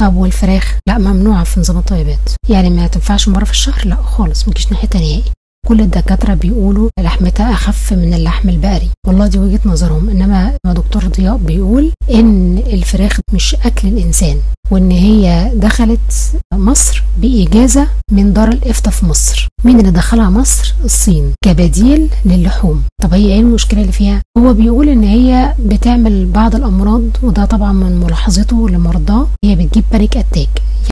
طب والفراخ لا ممنوعه في نظام الطبيبات يعني ما تنفعش مره في الشهر لا خالص ما تجيش ناحيتها نهائي كل الدكاترة بيقولوا لحمتها أخف من اللحم البقري والله دي وجهة نظرهم إنما دكتور ضياء بيقول إن الفراخ مش أكل الإنسان وإن هي دخلت مصر بإجازة من دار الإفتاء في مصر مين اللي دخلها مصر الصين كبديل للحوم طب هي ايه المشكلة اللي فيها هو بيقول ان هي بتعمل بعض الامراض وده طبعا من ملاحظته لمرضاه هي بتجيب بانيك اتاك